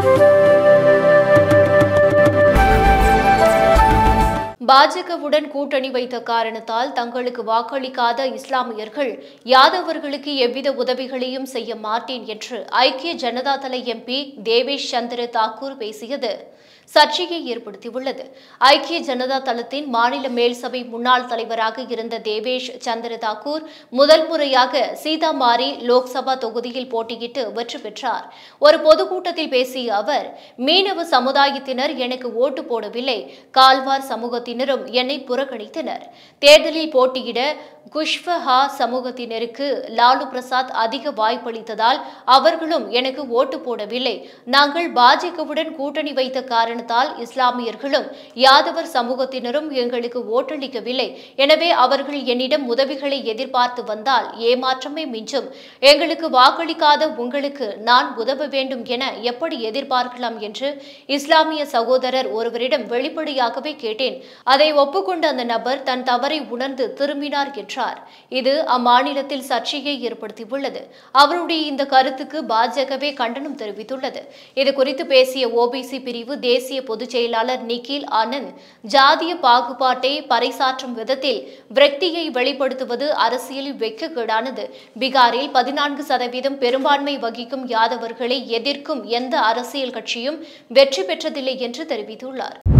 பாஜகவுடன் கூட்டணி வைத்த காரணத்தால் தங்களுக்கு வாக்களிக்காத இஸ்லாமியர்கள் யாதவர்களுக்கு எவ்வித உதவிகளையும் செய்ய மாட்டேன் என்று ஐக்கிய ஜனதா தள எம்பி தேவேஷ் சந்திர தாக்கூர் பேசியது சர்ச்சையை ஏற்படுத்தியுள்ளது ஐக்கிய ஜனதா தளத்தின் மாநில மேல்சபை முன்னாள் தலைவராக இருந்த தேவேஷ் சந்திர தாக்கூர் முதல் முறையாக சீதாமாரி லோக்சபா தொகுதியில் போட்டியிட்டு வெற்றி பெற்றார் ஒரு பொதுக்கூட்டத்தில் பேசிய அவர் மீனவ சமுதாயத்தினர் எனக்கு ஓட்டு போடவில்லை கால்வார் சமூகத்தினரும் என்னை புறக்கணித்தனர் தேர்தலில் போட்டியிட குஷ்வஹா சமூகத்தினருக்கு லாலு பிரசாத் அதிக வாய்ப்பளித்ததால் அவர்களும் எனக்கு ஓட்டு போடவில்லை நாங்கள் பாஜகவுடன் கூட்டணி வைத்த காரணத்தால் இஸ்லாமியர்களும் யாதவர் சமூகத்தினரும் எங்களுக்கு ஓட்டளிக்கவில்லை எனவே அவர்கள் என்னிடம் உதவிகளை எதிர்பார்த்து வந்தால் ஏமாற்றமே மிஞ்சும் எங்களுக்கு வாக்களிக்காத உங்களுக்கு நான் உதவ வேண்டும் என எப்படி எதிர்பார்க்கலாம் என்று இஸ்லாமிய சகோதரர் ஒருவரிடம் வெளிப்படையாகவே கேட்டேன் அதை ஒப்புக்கொண்ட அந்த நபர் தன் தவறை உணர்ந்து திரும்பினார் என்றார் இது அம்மாநிலத்தில் சர்ச்சையை ஏற்படுத்தியுள்ளது அவருடைய இந்த கருத்துக்கு பாஜகவே கண்டனம் தெரிவித்துள்ளது இது குறித்து பேசிய ஓபிசி பிரிவு தேசிய பொதுச் செயலாளர் நிகில் ஆனந்த் ஜாதிய பாகுபாட்டை பறைசாற்றும் விதத்தில் விரக்தியை வெளிப்படுத்துவது அரசியலில் வெட்கக்கேடானது பீகாரில் பதினான்கு சதவீதம் பெரும்பான்மை வகிக்கும் யாதவர்களை எதிர்க்கும் எந்த அரசியல் கட்சியும் வெற்றி பெற்றதில்லை என்று தெரிவித்துள்ளார்